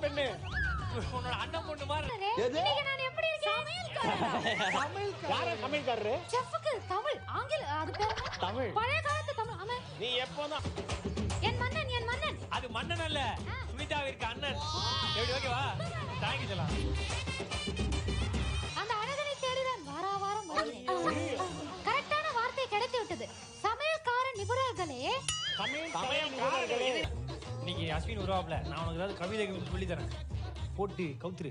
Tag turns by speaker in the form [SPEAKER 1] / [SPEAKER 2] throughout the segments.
[SPEAKER 1] பெண்ணு
[SPEAKER 2] உன்னோட அண்ணன் பொண்ணு மாதிரி
[SPEAKER 1] எது?
[SPEAKER 3] இன்னைக்கு நான் எப்படி இருக்கேன்
[SPEAKER 1] யார சமையல்காரரு
[SPEAKER 3] செஃப்க்கு தமிழ் ஆங்கில அது பேர் என்ன?
[SPEAKER 1] தமிழ்.
[SPEAKER 3] பழைய காலத்து தமிழ் ஆமா
[SPEAKER 1] நீ எப்போதான்
[SPEAKER 3] என் மன்னன் என் மன்னன்
[SPEAKER 2] அது மன்னன் அல்ல சுமிதாவிற்கு அண்ணன் எப்படி ஓகேவா தேங்க்யூ சொல்லலாம்
[SPEAKER 3] அந்த அழகனை தேடிதான் வாரா வாரம் வருகிறேன் கரெக்டான வார்த்தை கிடைத்து விட்டது சமையல்கார நிபுணர்களே
[SPEAKER 1] சமையல்காரர்களே
[SPEAKER 2] இன்னைக்கு அஸ்வின் உருவாப்ல நான் உனக்கு ஏதாவது கவிதை சொல்லி தரேன் போட்டு கவுத்துரு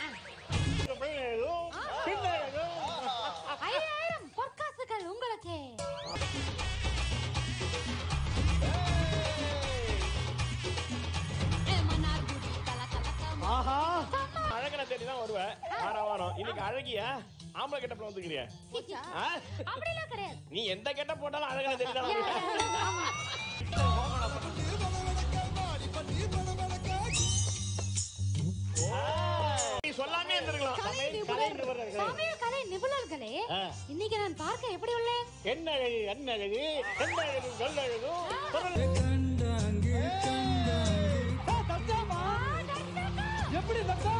[SPEAKER 3] ஐயாயிரம் பொற்காசுகள் உங்களுக்கு
[SPEAKER 1] ஆஹா அழகனை தேடி தான் வருவேன் வார வாரம் இன்னைக்கு அழகிய ஆம்பளை கெட்டப்ல வந்துக்கிறிய
[SPEAKER 3] அப்படிலாம் கிடையாது
[SPEAKER 1] நீ எந்த கெட்ட போட்டாலும் அழகனை தேடி தான் வருவேன்
[SPEAKER 3] ஆமா.
[SPEAKER 1] நீ சொல்லாமே இருந்திருக்கலாம் சமையல் கலை நிபுணர்களே
[SPEAKER 3] சமையல் கலை நிபுணர்களே
[SPEAKER 1] ஆ.
[SPEAKER 3] இன்னைக்கு நான் பார்க்க எப்படி உள்ளேன்
[SPEAKER 1] என்ன அழகு என்ன அழகு என்ன அழகு சொல்லழகும் எப்படி தத்தா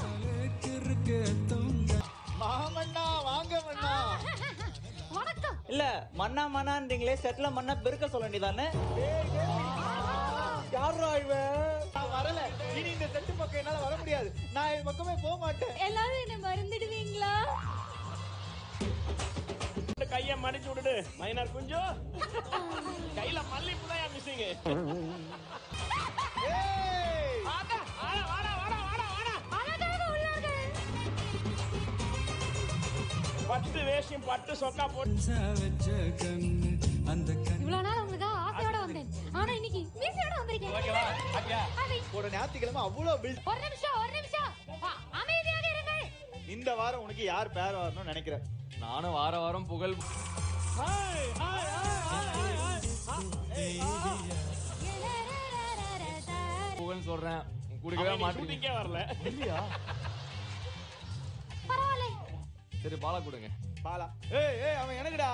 [SPEAKER 4] மாமண்ணா வாங்க மண்ணா
[SPEAKER 3] வணக்கம்
[SPEAKER 4] இல்ல மண்ணா மண்ணான்றீங்களே செட்ல மண்ணா பெருக்க சொல்ல வேண்டியதானே யாரா இவன் நான் வரல இனி இந்த செட்டு பக்கம் என்னால வர முடியாது நான் இது பக்கமே போக மாட்டேன்
[SPEAKER 3] எல்லாரும் என்ன மறந்துடுவீங்களா
[SPEAKER 1] கைய மடிச்சு விட்டுடு மைனார் குஞ்சு கையில மல்லிப்பூ தான் மிஸ்ஸிங்
[SPEAKER 3] அழகாக உள்ளார்கள்
[SPEAKER 1] பட்டு வேஷம் பட்டு சொக்கா போட்டு
[SPEAKER 3] இவ்வளவு நாள் உங்களுக்காக ஆசையோட வந்தேன் ஆனா இன்னைக்கு மீசையோட
[SPEAKER 2] ஓகேவா
[SPEAKER 3] வந்திருக்கேன்
[SPEAKER 2] ஹாப்பியா
[SPEAKER 3] அதை
[SPEAKER 4] ஒரு ஞாயிற்றுக்கிழமை அவ்வளவு பில்
[SPEAKER 3] ஒரு நிமிஷம் ஒரு நிமிஷம் அ- அமைதியாக இருங்கள்
[SPEAKER 4] இந்த வாரம் உனக்கு யார் பேர் வரணும்னு நினைக்கிறேன்
[SPEAKER 5] நானும் வார வாரம் புகழ் புகழ் சொல்றேன் குடிக்கவே மாட்டீங்க
[SPEAKER 1] ஷூட்டிங்கே வரல
[SPEAKER 3] பரவாயில்லை
[SPEAKER 5] சரி பாலா கொடுங்க
[SPEAKER 4] பாலா ஏய் ஏய் அவன் எனக்குடா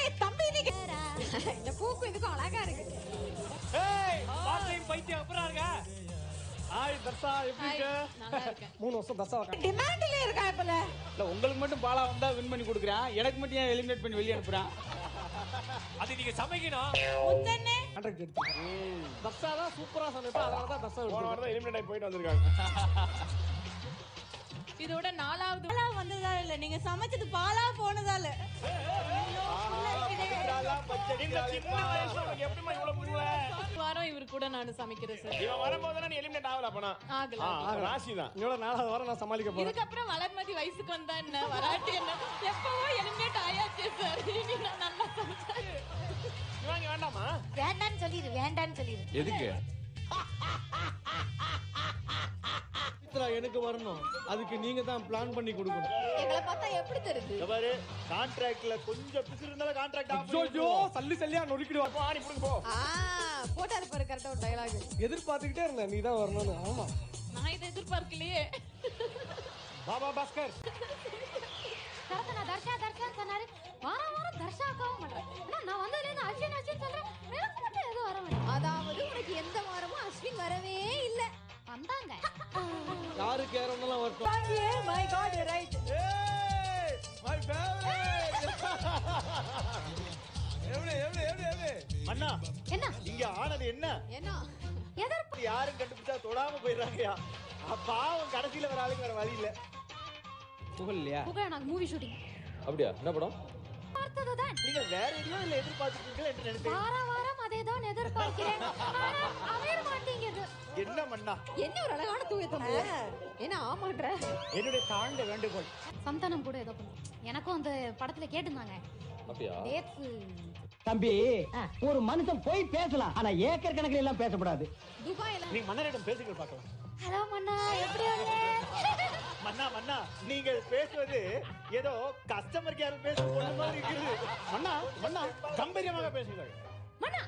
[SPEAKER 3] இந்த பூக்கும் இதுக்கும் அழகா இருக்கு
[SPEAKER 1] ஏய்
[SPEAKER 2] பாத்தையும் பைத்தியம் அப்புறம் இருக்க
[SPEAKER 1] ஹாய் தர்ஷா எப்படி இருக்க மூணு வருஷம் தர்ஷா
[SPEAKER 3] டிமாண்ட்ல இருக்கா இப்பல
[SPEAKER 4] இல்ல உங்களுக்கு மட்டும் பாலா வந்தா வின் பண்ணி கொடுக்குறான் எனக்கு மட்டும் ஏன் எலிமினேட் பண்ணி வெளியே அனுப்புறான்
[SPEAKER 2] அது நீங்க சமைக்கணும்
[SPEAKER 1] கான்ட்ராக்ட் எடுத்து தர்ஷா தான் சூப்பரா சமைப்பா அதனால தான் தர்ஷா போன வாரம் தான் எலிமினேட் ஆகி போயிட்டு வந்திருக்காங்க
[SPEAKER 6] இதோட நாலாவது பாலா வந்ததா இல்ல நீங்க சமைச்சது பாலா போனதால
[SPEAKER 1] இந்த சின்ன வயசுல உனக்கு எப்படிமா இவ்வளவு புரியல
[SPEAKER 6] வாரம் இவர் கூட நான் சமைக்கிறேன் சார்
[SPEAKER 1] இவன் வரும்போது நீ எலிமினேட் ஆகல அப்பனா
[SPEAKER 6] ஆகல
[SPEAKER 1] ராசி தான் இவ்வளவு நாலாவது வாரம் நான் சமாளிக்க
[SPEAKER 6] இதுக்கப்புறம் வளர்மதி வயசுக்கு வந்தா என்ன வராட்டி என்ன எப்பவோ எலிமினேட் ஆயாச்சு சார் இனி நான் நல்லா சமைச்சேன்
[SPEAKER 1] இவங்க வேண்டாமா
[SPEAKER 3] வேண்டான்னு சொல்லிடு வேண்டான்னு சொல்லிடு
[SPEAKER 5] எதுக்கு
[SPEAKER 7] எனக்கு வரணும் அதுக்கு நீங்க தான் பிளான் பண்ணி கொடுக்கணும்
[SPEAKER 6] எங்களை பார்த்தா எப்படி தெரியுது
[SPEAKER 4] இந்த பாரு கான்ட்ராக்ட்ல கொஞ்சம் பிசு இருந்தாலும் கான்ட்ராக்ட்
[SPEAKER 7] ஐயோ சல்லி சல்லியா நொறுக்கிடுவா
[SPEAKER 1] போ ஆணி புடுங்க போ
[SPEAKER 6] போட்டாரு பாரு கரெக்டா ஒரு டயலாக்
[SPEAKER 7] எதிர்பார்த்துக்கிட்டே இருந்தேன் நீ தான் வரணும்னு ஆமா
[SPEAKER 6] நான் இதை எதிர்பார்க்கலையே
[SPEAKER 1] பாபா பாஸ்கர்
[SPEAKER 3] தர்ஷனா தர்ஷா தர்ஷா சொன்னாரு வாரம் வாரம் தர்ஷாக்காவும் பண்றேன் ஆனா நான் வந்ததுல இருந்து அஸ்வின் அஸ்வின் சொல்றேன் எனக்கு மட்டும் எதுவும் வர மாட்டேன்
[SPEAKER 6] அதாவது உனக்கு எந்த வாரமும் அஸ்வின் வரவே இல்ல
[SPEAKER 3] வந்தாங்க
[SPEAKER 7] யாருக்கு ஏறணும்லாம் வரட்டும்
[SPEAKER 6] my god right
[SPEAKER 4] my favourite எப்படி எப்படி எப்படி எப்படி அண்ணா
[SPEAKER 3] என்ன
[SPEAKER 4] இங்க ஆனது என்ன
[SPEAKER 6] என்ன
[SPEAKER 3] எதிர்ப்பு
[SPEAKER 4] யாரும் கண்டுபிடிச்சா தொடாம போயிடுறாங்கயா பாவம் கடைசியில வர ஆளுக்கு வேற வழி இல்ல
[SPEAKER 5] புகழ் இல்லையா
[SPEAKER 3] புகழ் நாங்க மூவி ஷூட்டிங்
[SPEAKER 5] அப்படியா என்ன படம்
[SPEAKER 3] பார்த்ததுதான்
[SPEAKER 4] நீங்க வேற எதுவும் இல்ல எதிர்பார்த்துருக்கீங்களா என்று நினைத்தேன்
[SPEAKER 3] வார வாரம் அதை தான் எதிர்பார்க்கிறேன் ஆனா அமைய மாட்டேங்குது
[SPEAKER 4] என்ன மண்ணா
[SPEAKER 6] என்ன ஒரு அழகான தூய தம்பி என்ன ஆமான்ற
[SPEAKER 1] என்னுடைய தாழ்ந்த வேண்டுகோள்
[SPEAKER 3] சந்தானம் கூட ஏதோ பண்ணும் எனக்கும் அந்த படத்துல கேட்டிருந்தாங்க
[SPEAKER 5] அப்படியா
[SPEAKER 3] டேட்ஸ்
[SPEAKER 8] தம்பி ஒரு மனுஷன் போய் பேசலாம் ஆனா ஏக்கர் கணக்கில் எல்லாம் பேசக்கூடாது
[SPEAKER 6] துபாயில
[SPEAKER 1] நீ மன்னரிடம் பேசுங்கள் பார்க்கலாம்
[SPEAKER 3] ஹலோ மண்ணா எப்படி வரல
[SPEAKER 4] மண்ணா மண்ணா நீங்கள் பேசுவது ஏதோ கஸ்டமர் கேர் பேச போன மாதிரி இருக்குது
[SPEAKER 1] மன்னா மன்னா கம்பீரியமாக பேசுகிறாள்
[SPEAKER 3] மண்ணா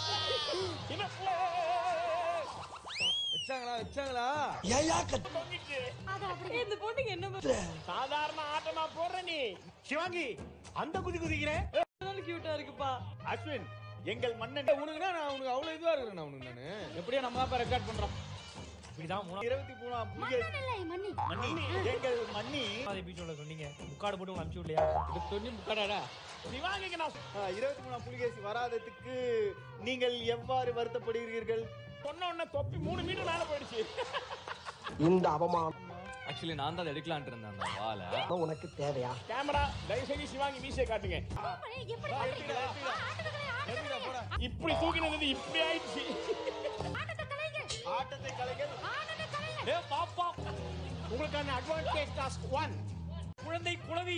[SPEAKER 7] வச்சாங்களா வச்சாங்களா
[SPEAKER 3] அது அப்படி
[SPEAKER 6] இந்த பொண்ணுக்கு என்ன
[SPEAKER 1] சாதாரண ஆட்டமா போடுற நீ சிவாங்கி அந்த குதி குதிக்கிறேன்
[SPEAKER 6] கியூட்டா இருக்குப்பா
[SPEAKER 4] அஸ்வின் எங்கள் மன்னன்
[SPEAKER 7] உனக்குன்னா நான் உனக்கு அவ்வளவு இதுவா இருக்கிறேன் உனக்கு நானு
[SPEAKER 4] எப்படியோ நம்ம தான் ரெக்கார்ட் பண்றோம்
[SPEAKER 2] இப்படிதான் மூணாவது
[SPEAKER 4] இருபத்தி மூணாம் புலிகேசி
[SPEAKER 3] மன்னன் இல்லை மன்னி
[SPEAKER 4] மன்னி எங்கள் மன்னி
[SPEAKER 2] எபிசோட சொன்னீங்க முக்காடு போட்டு உங்களை அனுப்பிச்சு விடலையா
[SPEAKER 5] இது தொண்ணி முக்காடாடா
[SPEAKER 1] சிவாங்கிக்கு நான்
[SPEAKER 4] ஆ, இருபத்தி மூணாம் புலிகேசி வராததுக்கு நீங்கள் எவ்வாறு வருத்தப்படுகிறீர்கள்
[SPEAKER 1] சொன்ன உடனே தொப்பி மூணு மீட்டர் மேல போயிடுச்சு
[SPEAKER 7] இந்த அவமானம்
[SPEAKER 5] ஆக்சுவலி நான் தான் அதை எடுக்கலான்ட்டு இருந்தேன் அந்த வாழை
[SPEAKER 7] உனக்கு தேவையா
[SPEAKER 1] கேமரா தயவு செஞ்சு சிவாங்கி மீசையை காட்டுங்க
[SPEAKER 3] எப்படி பண்றீங்க? ஆ, ஆட்டத்தை ஆட்டத்தை
[SPEAKER 1] இப்படி தூக்கினது இப்படி ஆயிடுச்சு
[SPEAKER 3] ஆட்டத்தை கலைங்க
[SPEAKER 4] ஆட்டத்தை கலைஞர்
[SPEAKER 3] ஆட்டத்தை கலைங்க
[SPEAKER 1] ஏ பாப்பா உங்களுக்கான அட்வான்டேஜ் டாஸ்க் ஒன் குழந்தை குழவி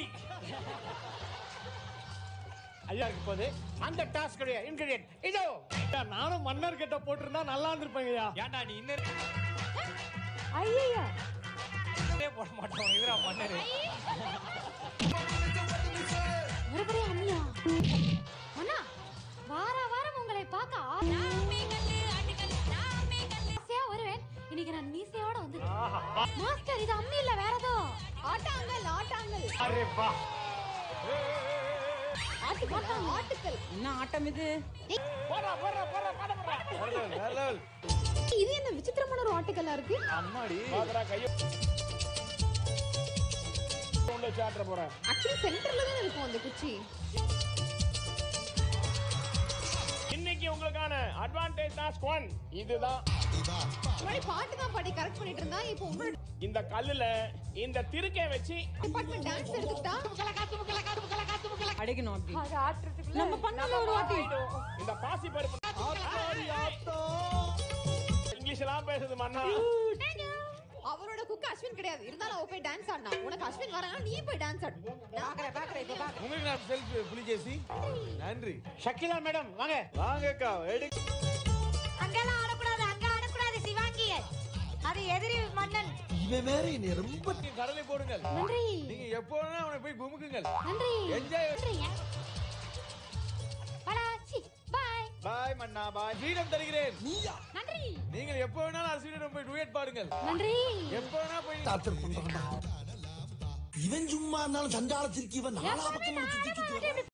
[SPEAKER 1] ஐயா இருக்கு போது அந்த டாஸ்க் இன்கிரியன்ட் இதோ
[SPEAKER 7] நானும் மன்னர் கிட்ட போட்டிருந்தா நல்லா இருந்திருப்பேங்கய்யா
[SPEAKER 2] ஏன்டா நீ இன்னும்
[SPEAKER 3] ஐயா
[SPEAKER 2] போட மாட்டோம் இதுரா பண்ணரு
[SPEAKER 3] மறுபடியும் அம்மியா அண்ணா வார வாரம் உங்களை பார்க்க ஆ- ஆசையா வருவேன் இன்னைக்கு நான் மீசையோட வந்து மாஸ்டர் இது அம்மி இல்ல வேற ஏதோ ஆட்டாங்கல் ஆட்டாங்கல்
[SPEAKER 1] அரே வா
[SPEAKER 3] ஆட்டுக்கல் ஆட்டுக்கல்
[SPEAKER 6] என்ன ஆட்டம் இது
[SPEAKER 1] போடா போடா போடா போடா போடா
[SPEAKER 3] இது என்ன விசித்திரமான ஒரு ஆட்டுக்கல்லா இருக்கு
[SPEAKER 4] அம்மாடி
[SPEAKER 1] பாக்குறா கைய கொண்டு வச்சு ஆட்டுற போறேன்
[SPEAKER 3] ஆக்சுவலி சென்டர்ல தான் இருக்கும் அந்த குச்சி
[SPEAKER 1] இன்னைக்கு உங்களுக்கான அட்வான்டேஜ் டாஸ்க் ஒன் இதுதான்
[SPEAKER 3] முன்னாடி பாட்டு தான் பாடி கரெக்ட் பண்ணிட்டு இருந்தா இப்போ உங்களோட
[SPEAKER 1] இந்த கல்லுல இந்த திருக்கை வச்சு
[SPEAKER 3] டிபார்ட்மெண்ட் டான்ஸ் எடுத்துக்கிட்டா
[SPEAKER 6] அடிக்கணும் அப்படி நம்ம பண்ணல ஒரு வாட்டி
[SPEAKER 1] இந்த பாசி பருப்பு இங்கிலீஷ் எல்லாம் பேசுது மண்ணா
[SPEAKER 3] அவரோட குக் அஸ்வின் கிடையாது இருந்தாலும் அவ போய் டான்ஸ் ஆடினா உனக்கு அஸ்வின் வரனா நீ போய் டான்ஸ் ஆடு
[SPEAKER 6] பாக்குறேன் பாக்குறேன் இப்ப பாக்குறேன்
[SPEAKER 7] உங்களுக்கு நான் செல்ஃப் புலிகேசி நன்றி
[SPEAKER 1] ஷக்கிலா மேடம் வாங்க
[SPEAKER 4] வாங்கக்கா எடு
[SPEAKER 9] அங்கெல்லாம் ஆடக்கூடாது அங்க ஆடக்கூடாது சிவாங்கி அது எதிரி மன்னன்
[SPEAKER 7] இவன் வேற என்னை ரொம்ப
[SPEAKER 5] கடலை போடுங்கள்
[SPEAKER 3] நன்றி
[SPEAKER 5] நீங்க எப்போ வேணா அவனை போய் குமுக்குங்கள்
[SPEAKER 3] நன்றி
[SPEAKER 5] Enjoy.
[SPEAKER 3] நன்றிங்க பலாச்சி பாய்
[SPEAKER 4] பாய் மன்னா பாய்
[SPEAKER 5] ஃப்ரீடம் தருகிறேன்
[SPEAKER 3] நன்றி
[SPEAKER 5] நீங்கள் எப்போ வேணாலும் அரசியலிடம் போய் டுயட் பாடுங்கள்
[SPEAKER 3] நன்றி
[SPEAKER 5] எப்போ வேணா போய்
[SPEAKER 7] டார்ச்சர் பண்றான்டா இவன் சும்மா இருந்தாலும் சண்டாளத்திற்கு இவன் நாலா பக்கம் சுத்தி சுத்தி வர்றான்.